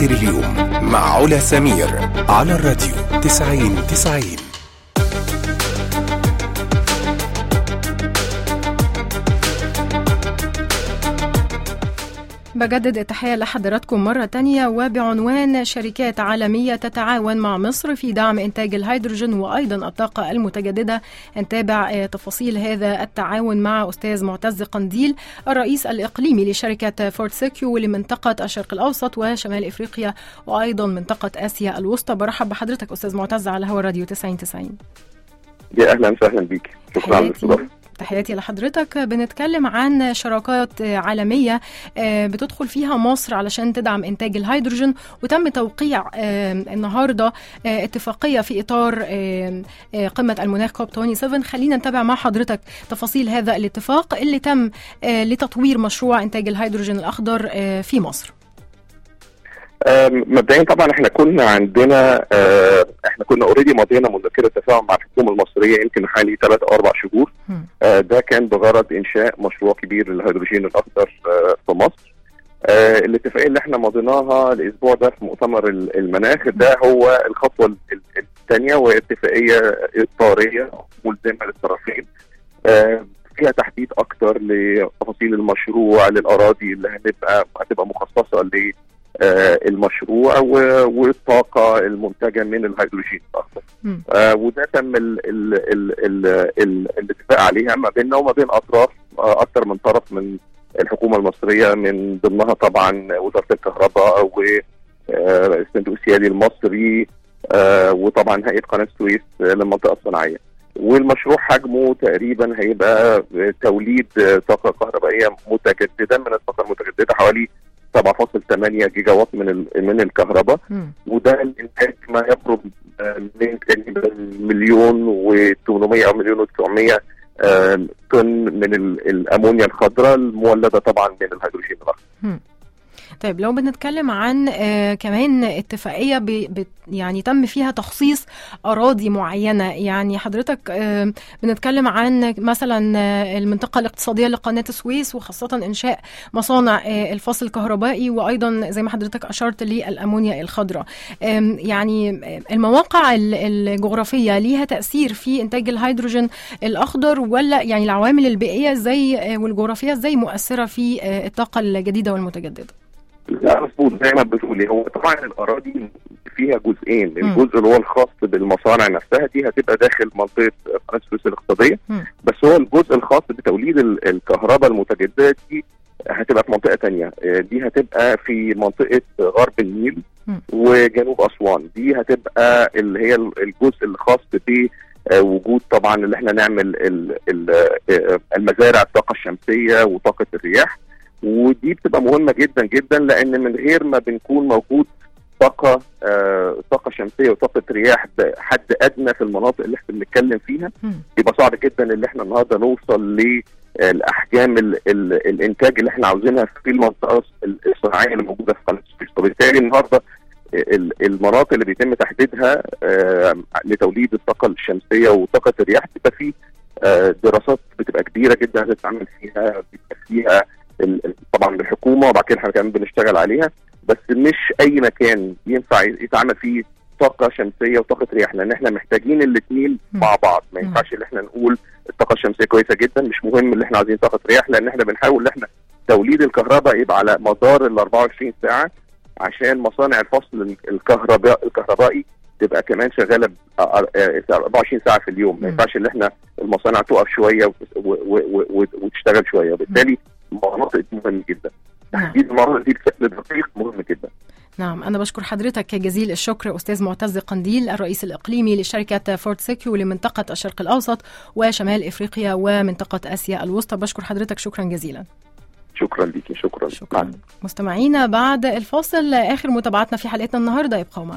آخر اليوم مع علا سمير على الراديو 90 90 بجدد التحية لحضراتكم مرة تانية وبعنوان شركات عالمية تتعاون مع مصر في دعم إنتاج الهيدروجين وأيضا الطاقة المتجددة نتابع آه، تفاصيل هذا التعاون مع أستاذ معتز قنديل الرئيس الإقليمي لشركة فورت سيكيو لمنطقة الشرق الأوسط وشمال إفريقيا وأيضا منطقة آسيا الوسطى برحب بحضرتك أستاذ معتز على هوا راديو 90 90 يا اهلا وسهلا بيك شكرا على تحياتي الاستضافه تحياتي لحضرتك بنتكلم عن شراكات عالمية آه، بتدخل فيها مصر علشان تدعم إنتاج الهيدروجين وتم توقيع آه، النهاردة آه، اتفاقية في إطار آه، آه، قمة المناخ كوب 27 خلينا نتابع مع حضرتك تفاصيل هذا الاتفاق اللي تم آه، لتطوير مشروع إنتاج الهيدروجين الأخضر آه، في مصر آم، مبدئيا طبعا احنا كنا عندنا آه، احنا كنا اوريدي مضينا مذكره تفاهم مع الحكومه المصريه يمكن حوالي ثلاث او اربع شهور مم. آه، ده كان بغرض انشاء مشروع كبير للهيدروجين الاخضر آه، في مصر آه، الاتفاقيه اللي احنا مضيناها الاسبوع ده في مؤتمر ال- المناخ ده هو الخطوه الثانيه وهي اتفاقيه اطاريه ملزمه للطرفين آه، فيها تحديد اكتر لتفاصيل المشروع للاراضي اللي هنبقى هتبقى مخصصه ل آه، المشروع و- والطاقه المنتجه من الهيدروجين الاخضر مم. آه، وده تم ال ال ال ال ال الاتفاق عليها ما بيننا وما بين اطراف آه، اكثر من طرف من الحكومه المصريه من ضمنها طبعا وزاره الكهرباء والصندوق السيادي المصري آه، وطبعا هيئه قناه السويس آه، للمنطقه الصناعيه والمشروع حجمه تقريبا هيبقى توليد آه، طاقه كهربائيه متجدده من الطاقه المتجدده حوالي 7.8 جيجا وات من ال- من الكهرباء مم. وده الانتاج ما يقرب آه، من تقريبا مليون و800 او مليون و900 طن من ال- الامونيا الخضراء المولده طبعا من الهيدروجين الاخضر. طيب لو بنتكلم عن آه كمان اتفاقية ب ب يعني تم فيها تخصيص أراضي معينة يعني حضرتك آه بنتكلم عن مثلا آه المنطقة الاقتصادية لقناة السويس وخاصة إنشاء مصانع آه الفصل الكهربائي وأيضا زي ما حضرتك أشرت للأمونيا الخضراء آم، يعني آه، المواقع ال- الجغرافية ليها تأثير في إنتاج الهيدروجين الأخضر ولا يعني العوامل البيئية زي آه، والجغرافية زي مؤثرة في آه، الطاقة الجديدة والمتجددة لا مظبوط زي ما بتقولي هو طبعا الاراضي فيها جزئين مم. الجزء اللي هو الخاص بالمصانع نفسها دي هتبقى داخل منطقه قناه السويس الاقتصاديه مم. بس هو الجزء الخاص بتوليد ال- الكهرباء المتجدده دي هتبقى في منطقه تانية آه، دي هتبقى في منطقه غرب النيل مم. وجنوب اسوان دي هتبقى اللي هي ال- الجزء الخاص ب آه، وجود طبعا اللي احنا نعمل ال- ال- آه، المزارع الطاقه الشمسيه وطاقه الرياح ودي بتبقى مهمه جدا جدا لان من غير ما بنكون موجود طاقه آه، طاقه شمسيه وطاقه رياح بحد ادنى في المناطق اللي احنا بنتكلم فيها مم. يبقى صعب جدا ان احنا النهارده نوصل للاحجام ال ال الانتاج اللي احنا عاوزينها في المنطقه الصناعيه اللي موجوده في قناه السويس وبالتالي النهارده ال- المناطق اللي بيتم تحديدها آه، لتوليد الطاقه الشمسيه وطاقه الرياح بتبقى في آه، دراسات بتبقى كبيره جدا هتتعمل فيها بيبقى فيها ال- ال- طبعا بالحكومه وبعد كده احنا كمان بنشتغل عليها بس مش اي مكان ينفع يتعمل فيه طاقه شمسيه وطاقه رياح لان احنا محتاجين الاثنين مم. مع بعض ما مم. ينفعش ان احنا نقول الطاقه الشمسيه كويسه جدا مش مهم اللي احنا عايزين طاقه رياح لان احنا بنحاول ان احنا توليد الكهرباء يبقى على مدار ال 24 ساعه عشان مصانع الفصل الكهرباء الكهربائي تبقى كمان شغاله ب- آه، آه، 24 ساعه في اليوم مم. ما ينفعش ان احنا المصانع تقف شويه و- و- و- و- وتشتغل شويه وبالتالي المناطق دي مهمه جدا نعم. تحديد المناطق دي بشكل دقيق مهم جدا نعم أنا بشكر حضرتك جزيل الشكر أستاذ معتز قنديل الرئيس الإقليمي لشركة فورت سيكيو لمنطقة الشرق الأوسط وشمال إفريقيا ومنطقة آسيا الوسطى بشكر حضرتك شكرا جزيلا شكرا ليكي شكرا شكرا مستمعينا بعد الفاصل آخر متابعتنا في حلقتنا النهاردة يبقوا معنا